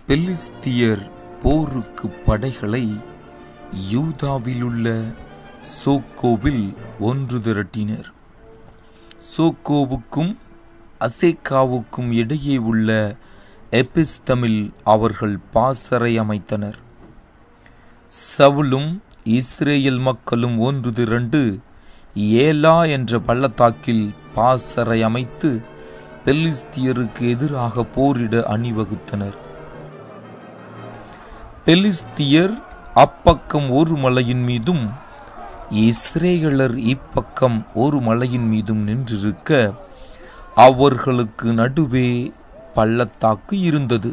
பெலிஸ்தியர் போருக்கு படைகளை யூதாவிலுள்ள சோக்கோவில் ஒன்று திரட்டினர் சோக்கோவுக்கும் அசேக்காவுக்கும் இடையே உள்ள எபிஸ்தமில் அவர்கள் பாசறை அமைத்தனர் சவுலும் இஸ்ரேல் மக்களும் ஒன்று திரண்டு ஏலா என்ற பள்ளத்தாக்கில் பாசறை அமைத்து பெலிஸ்தியருக்கு எதிராக போரிட அணிவகுத்தனர் பெலிஸ்தியர் அப்பக்கம் ஒரு மலையின் மீதும் இஸ்ரேலர் இப்பக்கம் ஒரு மலையின் மீதும் நின்றிருக்க அவர்களுக்கு நடுவே பள்ளத்தாக்கு இருந்தது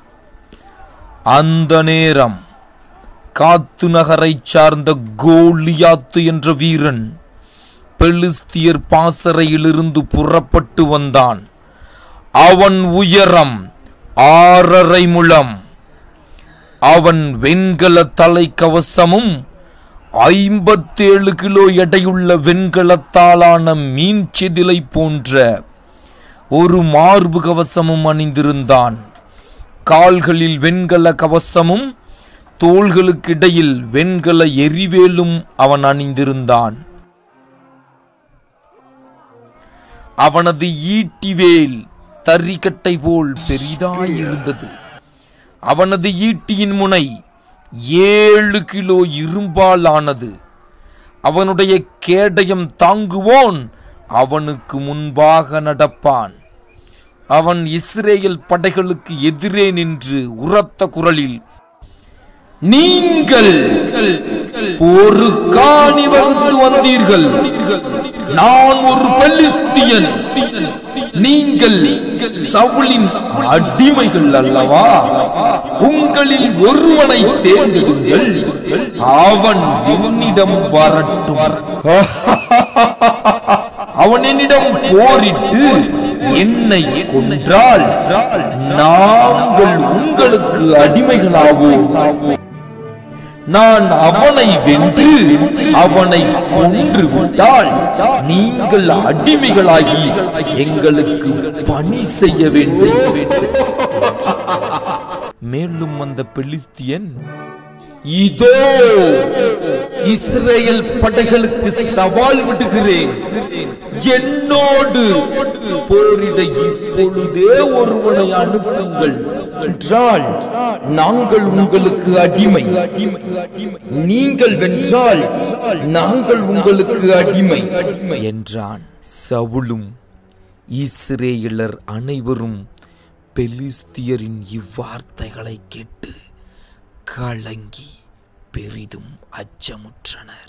அந்த நேரம் காத்து நகரைச் சார்ந்த கோலியாத்து என்ற வீரன் பெலிஸ்தியர் பாசறையிலிருந்து புறப்பட்டு வந்தான் அவன் உயரம் ஆறரை முழம் அவன் வெண்கல தலை கவசமும் ஐம்பத்தேழு கிலோ எடையுள்ள வெண்கலத்தாலான மீன் செதிலை போன்ற ஒரு மார்பு கவசமும் அணிந்திருந்தான் கால்களில் வெண்கல கவசமும் தோள்களுக்கிடையில் வெண்கல எரிவேலும் அவன் அணிந்திருந்தான் அவனது ஈட்டிவேல் தறிக்கட்டை போல் பெரிதாயிருந்தது அவனது ஈட்டியின் முனை ஏழு கிலோ இரும்பால் ஆனது அவனுடைய கேடயம் தாங்குவோன் அவனுக்கு முன்பாக நடப்பான் அவன் இஸ்ரேல் படைகளுக்கு எதிரே நின்று உரத்த குரலில் நீங்கள் போருக்கா அணிவகுத்து வந்தீர்கள் நான் ஒரு பெலிஸ்தியன் நீங்கள் சவுலின் அடிமைகள் அல்லவா உங்களில் ஒருவனை தேர்ந்தெடுங்கள் அவன் என்னிடம் வரட்டும் அவன் என்னிடம் போரிட்டு என்னை கொன்றால் நாங்கள் உங்களுக்கு அடிமைகளாவோம் நான் அவனை வென்று அவனை கொன்று விட்டால் நீங்கள் அடிமைகளாகி எங்களுக்கு பணி செய்ய வேண்டும் மேலும் அந்த பெலிஸ்தியன் இதோ இஸ்ரேல் படைகளுக்கு சவால் விடுகிறேன் என்னோடு போரிட இப்பொழுதே ஒருவனை அனுப்புங்கள் என்றால் நாங்கள் உங்களுக்கு அடிமை நீங்கள் வென்றால் நாங்கள் உங்களுக்கு அடிமை என்றான் சவுலும் இஸ்ரேலர் அனைவரும் பெலிஸ்தியரின் இவ்வார்த்தைகளை கேட்டு கலங்கி பெரிதும் அச்சமுற்றனர்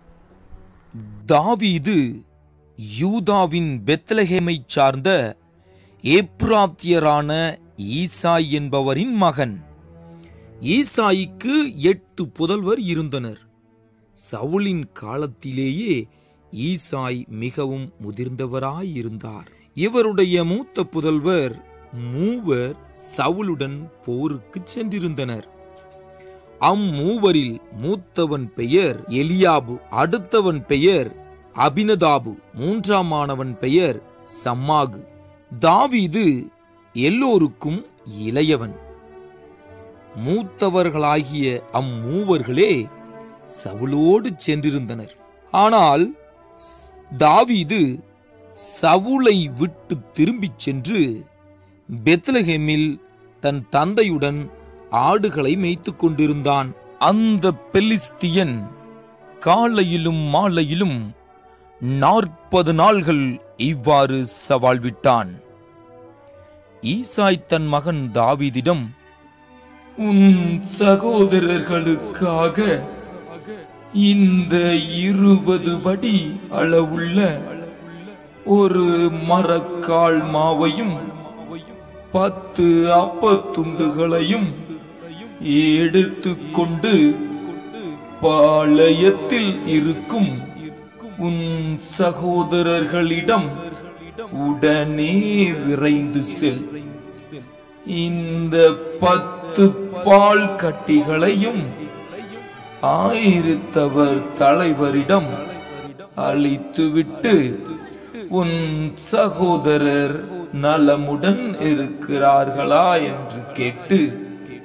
தாவீது யூதாவின் பெத்லஹேமைச் சார்ந்த ஏப்ராத்தியரான ஈசாய் என்பவரின் மகன் ஈசாய்க்கு எட்டு புதல்வர் இருந்தனர் சவுலின் காலத்திலேயே ஈசாய் மிகவும் முதிர்ந்தவராயிருந்தார் இவருடைய மூத்த புதல்வர் மூவர் சவுலுடன் போருக்கு சென்றிருந்தனர் அம்மூவரில் மூத்தவன் பெயர் எலியாபு அடுத்தவன் பெயர் அபினதாபு மூன்றாமானவன் பெயர் சம்மாகு தாவீது எல்லோருக்கும் இளையவன் மூத்தவர்களாகிய அம்மூவர்களே சவுலோடு சென்றிருந்தனர் ஆனால் ஸ்- தாவீது சவுலை விட்டு திரும்பிச் சென்று பெத்லஹேமில் தன் தந்தையுடன் ஆடுகளை மேய்த்துக் கொண்டிருந்தான் அந்த பெலிஸ்தியன் காலையிலும் மாலையிலும் நாற்பது நாள்கள் இவ்வாறு சவால் விட்டான் ஈசாய் தன் மகன் தாவீதிடம் உன் சகோதரர்களுக்காக இந்த இருபது படி அளவுள்ள ஒரு மரக்கால் மாவையும் பத்து அப்பத்துண்டுகளையும் எடுத்துக்கொண்டு பாளையத்தில் இருக்கும் உன் சகோதரர்களிடம் உடனே விரைந்து செல் இந்த பத்து பால் கட்டிகளையும் ஆயிரத்தவர் தலைவரிடம் அளித்துவிட்டு உன் சகோதரர் நலமுடன் இருக்கிறார்களா என்று கேட்டு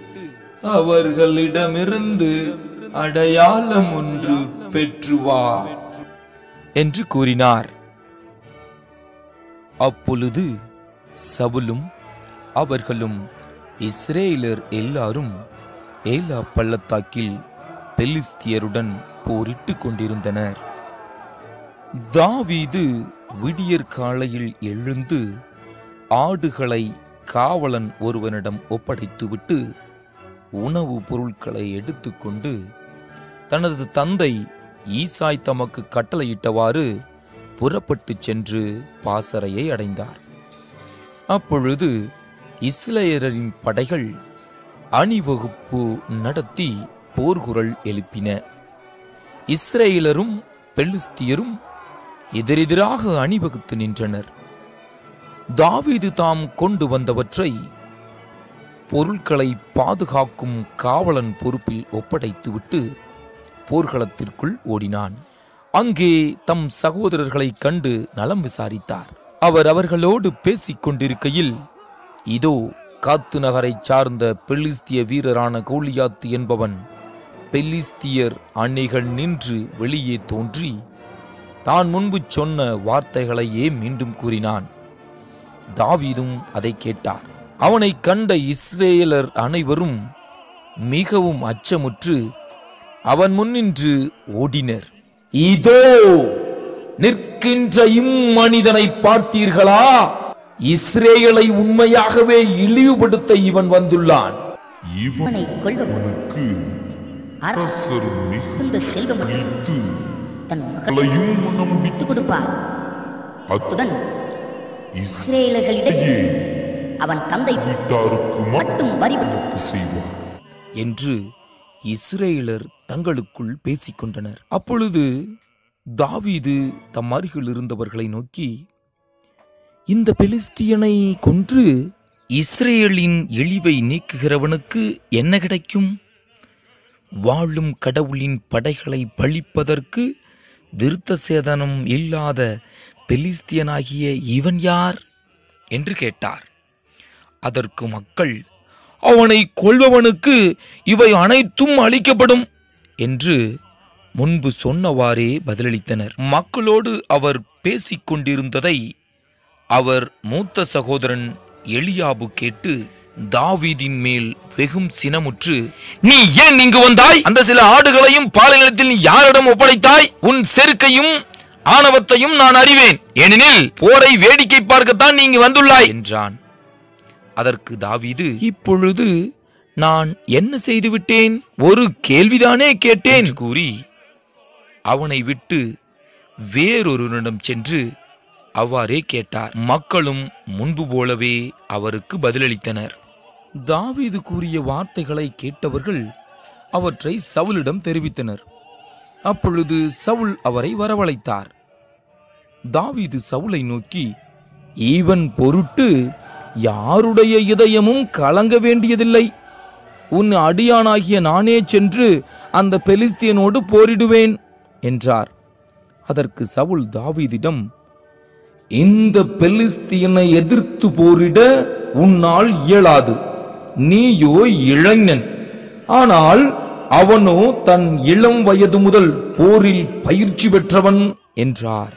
அவர்களிடமிருந்து அடையாளம் ஒன்று பெற்று வா என்று கூறினார் அப்பொழுது சவுலும் அவர்களும் இஸ்ரேலர் எல்லாரும் ஏலா பள்ளத்தாக்கில் பெலிஸ்தியருடன் போரிட்டுக் கொண்டிருந்தனர் தாவீது விடியற் காலையில் எழுந்து ஆடுகளை காவலன் ஒருவனிடம் ஒப்படைத்துவிட்டு உணவுப் பொருட்களை எடுத்துக்கொண்டு தனது தந்தை ஈசாய் தமக்கு கட்டளையிட்டவாறு புறப்பட்டுச் சென்று பாசறையை அடைந்தார் அப்பொழுது இஸ்ரேலரின் படைகள் அணிவகுப்பு நடத்தி போர்குரல் எழுப்பின இஸ்ரேலரும் பெலிஸ்தியரும் எதிரெதிராக அணிவகுத்து நின்றனர் தாவீது தாம் கொண்டு வந்தவற்றை பொருட்களை பாதுகாக்கும் காவலன் பொறுப்பில் ஒப்படைத்துவிட்டு போர்க்களத்திற்குள் ஓடினான் அங்கே தம் சகோதரர்களைக் கண்டு நலம் விசாரித்தார் அவர் அவர்களோடு பேசிக் கொண்டிருக்கையில் இதோ காத்து நகரைச் சார்ந்த பெலிஸ்திய வீரரான கோலியாத்து என்பவன் பெலிஸ்தியர் அணிகள் நின்று வெளியே தோன்றி தான் முன்பு சொன்ன வார்த்தைகளையே மீண்டும் கூறினான் தாவீதும் அதை கேட்டார் அவனை கண்ட இஸ்ரேலர் அனைவரும் மிகவும் அச்சமுற்று அவன் முன்னின்று ஓடினர் இதோ நிற்கின்ற இம்மனிதனை பார்த்தீர்களா இஸ்ரேலை உண்மையாகவே இழிவுபடுத்த இவன் வந்துள்ளான் இவனை கொள்பவனுக்கு அரசர் மிகுந்த செல்வம் மிகுத்து தன் மகளையும் களையும் மனமுடித்து கொடுப்பார் அத்துடன் அத்துடன் இஸ்ரேலர்களிடையே அவன் தந்தை வீட்டாருக்கு மட்டும் வரி விலக்கு செய்வார் என்று இஸ்ரேலர் தங்களுக்குள் பேசிக்கொண்டனர் அப்பொழுது தாவீது தம் அருகில் இருந்தவர்களை நோக்கி இந்த பெலிஸ்தியனை கொன்று இஸ்ரேலின் இழிவை நீக்குகிறவனுக்கு என்ன கிடைக்கும் வாழும் கடவுளின் படைகளை பழிப்பதற்கு விருத்த சேதனம் இல்லாத பெலிஸ்தியனாகிய இவன் யார் என்று கேட்டார் அதற்கு மக்கள் அவனை கொல்பவனுக்கு இவை அனைத்தும் அளிக்கப்படும் என்று முன்பு சொன்னவாறே பதிலளித்தனர் மக்களோடு அவர் பேசிக் கொண்டிருந்ததை அவர் மூத்த சகோதரன் எலியாபு கேட்டு தாவீதின் மேல் வெகும் சினமுற்று நீ ஏன் இங்கு வந்தாய் அந்த சில ஆடுகளையும் பாலைநிலத்தில் நீ யாரிடம் ஒப்படைத்தாய் உன் செருக்கையும் ஆணவத்தையும் நான் அறிவேன் ஏனெனில் போரை வேடிக்கை பார்க்கத்தான் நீ இங்கு வந்துள்ளாய் என்றான் அதற்கு தாவீது இப்பொழுது நான் என்ன செய்து விட்டேன் ஒரு கேள்விதானே கேட்டேன் என்று கூறி அவனை விட்டு வேறொருவனிடம் சென்று அவ்வாறே கேட்டார் மக்களும் முன்பு போலவே அவருக்கு பதிலளித்தனர் தாவீது கூறிய வார்த்தைகளை கேட்டவர்கள் அவற்றை சவுலிடம் தெரிவித்தனர் அப்பொழுது சவுல் அவரை வரவழைத்தார் தாவீது சவுலை நோக்கி ஈவன் பொருட்டு யாருடைய இதயமும் கலங்க வேண்டியதில்லை உன் அடியானாகிய நானே சென்று அந்த பெலிஸ்தியனோடு போரிடுவேன் என்றார் அதற்கு சவுல் தாவீதிடம் இந்த பெலிஸ்தியனை எதிர்த்து போரிட உன்னால் இயலாது நீயோ இளைஞன் ஆனால் அவனோ தன் இளம் வயது முதல் போரில் பயிற்சி பெற்றவன் என்றார்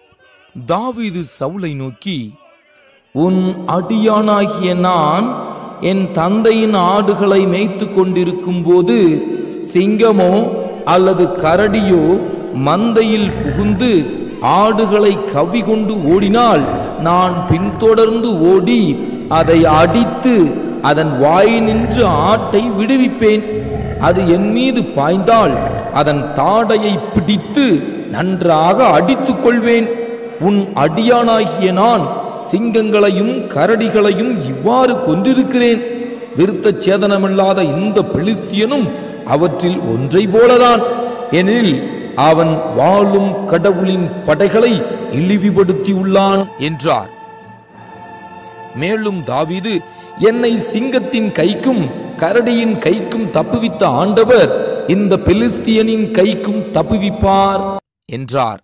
தாவீது சவுலை நோக்கி உன் அடியானாகிய நான் என் தந்தையின் ஆடுகளை மேய்த்து கொண்டிருக்கும் போது சிங்கமோ அல்லது கரடியோ மந்தையில் புகுந்து ஆடுகளை கவி கொண்டு ஓடினால் நான் பின்தொடர்ந்து ஓடி அதை அடித்து அதன் வாயினின்று ஆட்டை விடுவிப்பேன் அது என் மீது பாய்ந்தால் அதன் தாடையை பிடித்து நன்றாக அடித்துக் கொள்வேன் உன் அடியானாகிய நான் சிங்கங்களையும் கரடிகளையும் இவ்வாறு கொன்றிருக்கிறேன் விருத்த சேதனமில்லாத இந்த பெலிஸ்தியனும் அவற்றில் ஒன்றை போலதான் எனில் அவன் வாழும் கடவுளின் படைகளை இழிவுபடுத்தியுள்ளான் என்றார் மேலும் தாவீது என்னை சிங்கத்தின் கைக்கும் கரடியின் கைக்கும் தப்புவித்த ஆண்டவர் இந்த பெலிஸ்தியனின் கைக்கும் தப்புவிப்பார் என்றார்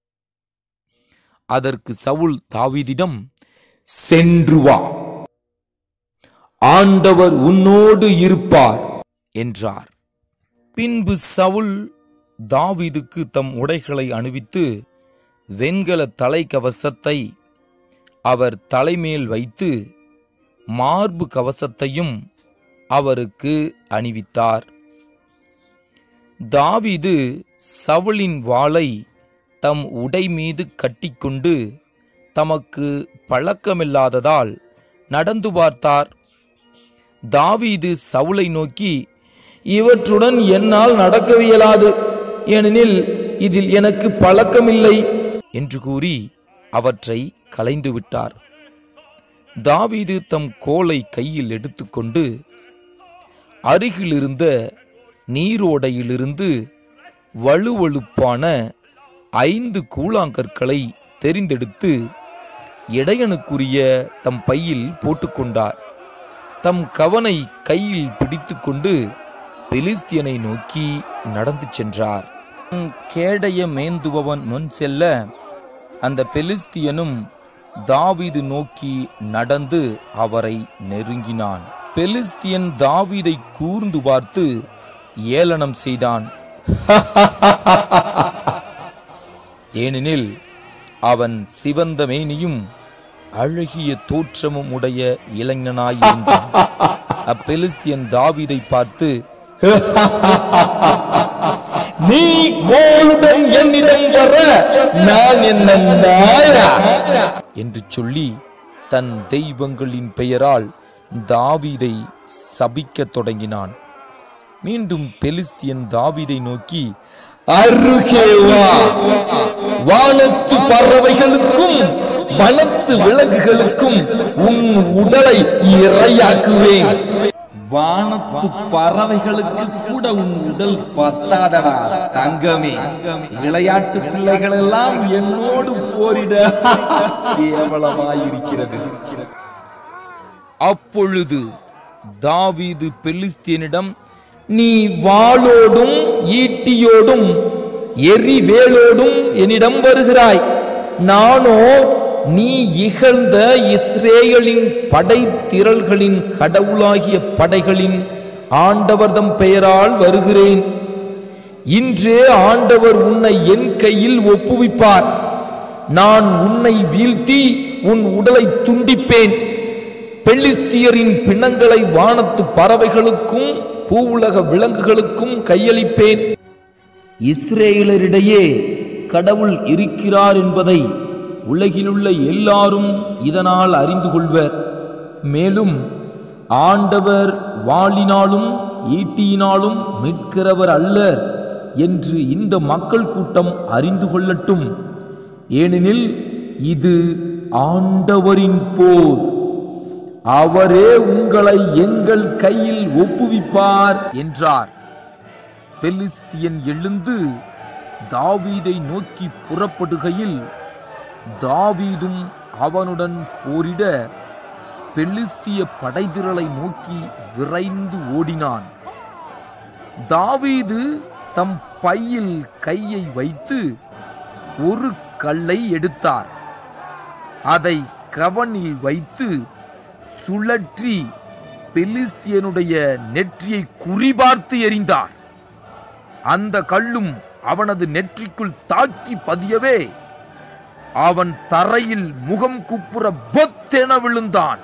அதற்கு சவுல் தாவீதிடம் சென்று வா ஆண்டவர் உன்னோடு இருப்பார் என்றார் பின்பு சவுல் தாவீதுக்கு தம் உடைகளை அணிவித்து வெண்கல தலைக்கவசத்தை அவர் தலைமேல் வைத்து மார்பு கவசத்தையும் அவருக்கு அணிவித்தார் தாவீது சவுலின் வாளை தம் உடை மீது கட்டிக்கொண்டு தமக்கு பழக்கமில்லாததால் நடந்து பார்த்தார் தாவீது சவுலை நோக்கி இவற்றுடன் என்னால் நடக்கவியலாது ஏனெனில் இதில் எனக்கு பழக்கமில்லை என்று கூறி அவற்றை களைந்து விட்டார் தாவீது தம் கோலை கையில் எடுத்துக்கொண்டு அருகிலிருந்த நீரோடையிலிருந்து வழுவழுப்பான ஐந்து கூழாங்கற்களை தெரிந்தெடுத்து இடையனுக்குரிய தம் பையில் போட்டுக்கொண்டார் தம் கவனை கையில் பிடித்துக்கொண்டு பெலிஸ்தியனை நோக்கி நடந்து சென்றார் தன் கேடைய மேந்துபவன் முன் செல்ல அந்த பெலிஸ்தியனும் தாவீது நோக்கி நடந்து அவரை நெருங்கினான் பெலிஸ்தியன் தாவீதை கூர்ந்து பார்த்து ஏளனம் செய்தான் ஏனெனில் அவன் சிவந்த மேனியும் அழகிய தோற்றமும் உடைய இளைஞனாயிருந்தான் அப்பெலிஸ்தியன் தாவீதை பார்த்து நீ கோளுடன் என்னிடம் வர நான் என்ன நாயா என்று சொல்லி தன் தெய்வங்களின் பெயரால் தாவீதை சபிக்கத் தொடங்கினான் மீண்டும் பெலிஸ்தியன் தாவீதை நோக்கி அருகே வா வானத்து பறவைகளுக்கும் வனத்து விலங்குகளுக்கும் உன் உடலை இரையாக்குவேன் வானத்து பறவைகளுக்கு கூட உன் உடல் பத்தாதடா தங்கமே விளையாட்டு பிள்ளைகள் எல்லாம் என்னோடு போரிட கேவலமாயிருக்கிறது அப்பொழுது தாவீது பெலிஸ்தியனிடம் நீ வாளோடும் ஈட்டியோடும் எரிவேலோடும் என்னிடம் வருகிறாய் நானோ நீ இகழ்ந்த இஸ்ரேலின் படைத்திரள்களின் கடவுளாகிய படைகளின் ஆண்டவர்தம் பெயரால் வருகிறேன் இன்றே ஆண்டவர் உன்னை என் கையில் ஒப்புவிப்பார் நான் உன்னை வீழ்த்தி உன் உடலை துண்டிப்பேன் பெலிஸ்தியரின் பிணங்களை வானத்து பறவைகளுக்கும் பூவுலக விலங்குகளுக்கும் கையளிப்பேன் இஸ்ரேலரிடையே கடவுள் இருக்கிறார் என்பதை உலகிலுள்ள எல்லாரும் இதனால் அறிந்து கொள்வர் மேலும் ஆண்டவர் வாளினாலும் ஈட்டியினாலும் மீட்கிறவர் அல்லர் என்று இந்த மக்கள் கூட்டம் அறிந்து கொள்ளட்டும் ஏனெனில் இது ஆண்டவரின் போர் அவரே உங்களை எங்கள் கையில் ஒப்புவிப்பார் என்றார் பெலிஸ்தியன் எழுந்து தாவீதை நோக்கி புறப்படுகையில் தாவீதும் அவனுடன் போரிட பெலிஸ்திய படைதிரளை நோக்கி விரைந்து ஓடினான் தாவீது தம் பையில் கையை வைத்து ஒரு கல்லை எடுத்தார் அதை கவனில் வைத்து சுழற்றி பெலிஸ்தியனுடைய நெற்றியை குறிபார்த்து எறிந்தார் அந்த கல்லும் அவனது நெற்றிக்குள் தாக்கி பதியவே அவன் தரையில் முகம் குப்புற பொத்தென விழுந்தான்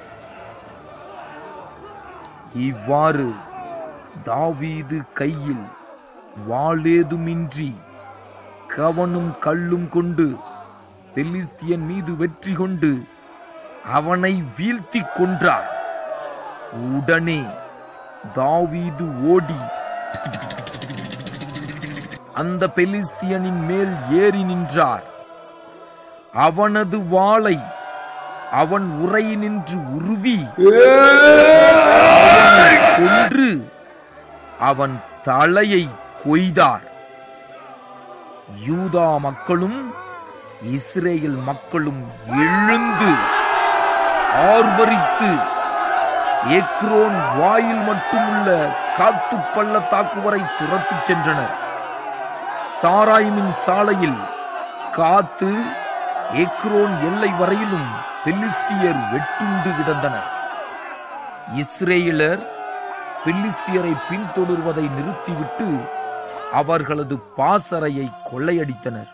இவ்வாறு தாவீது கையில் வாளேதுமின்றி கவனும் கல்லும் கொண்டு பெலிஸ்தியன் மீது வெற்றி கொண்டு அவனை வீழ்த்தி கொன்றார் உடனே தாவீது ஓடி அந்த பெலிஸ்தியனின் மேல் ஏறி நின்றார் அவனது வாளை அவன் உரையினின்று உருவி கொன்று அவன் தலையை கொய்தார் யூதா மக்களும் இஸ்ரேல் மக்களும் எழுந்து ஆர்வரித்து எக்ரோன் வாயில் மட்டுமுள்ள காத்து பள்ளத்தாக்கு வரை துரத்திச் சென்றனர் சாராயிமின் சாலையில் காத்து எக்ரோன் எல்லை வரையிலும் பெலிஸ்தியர் வெட்டுண்டு கிடந்தனர் இஸ்ரேலர் பெலிஸ்தியரை பின்தொடர்வதை நிறுத்திவிட்டு அவர்களது பாசறையை கொள்ளையடித்தனர்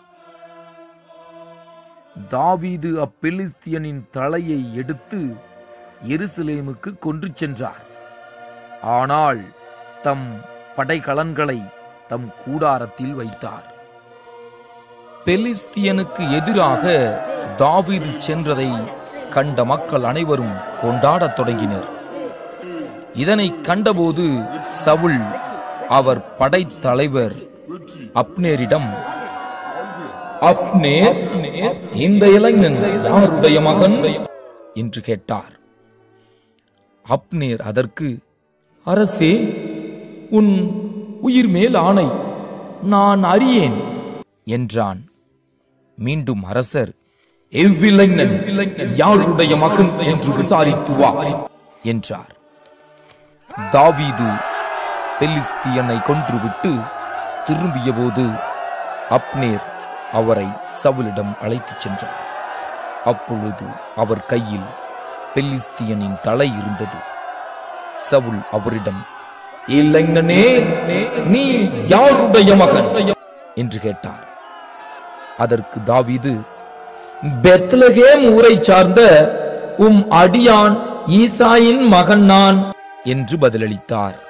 தாவீது அப்பெலிஸ்தியனின் தலையை எடுத்து எருசலேமுக்கு கொன்று சென்றார் ஆனால் தம் படைக்கலன்களை தம் கூடாரத்தில் வைத்தார் பெலிஸ்தியனுக்கு எதிராக தாவீது சென்றதை கண்ட மக்கள் அனைவரும் கொண்டாடத் தொடங்கினர் இதனை கண்டபோது சவுல் அவர் படைத்தலைவர் அப்னேரிடம் அப்னேர் இந்த இளைஞன் யாருடைய மகன் என்று கேட்டார் அப்னேர் அதற்கு அரசே உன் உயிர் மேல் ஆணை நான் அறியேன் என்றான் மீண்டும் அரசர் எவ்விளைஞன் யாருடைய மகன் என்று விசாரித்து வா என்றார் தாவீது பெலிஸ்தியனை கொன்றுவிட்டு திரும்பியபோது அப்னேர் அவரை சவுலிடம் அழைத்துச் சென்றார் அப்பொழுது அவர் கையில் பெலிஸ்தியனின் தலை இருந்தது சவுல் அவரிடம் இளைஞனே நீ யாருடைய மகன் என்று கேட்டார் அதற்கு தாவீது பெத்லகேம் ஊரைச் சார்ந்த உம் அடியான் ஈசாயின் மகன் நான் என்று பதிலளித்தார்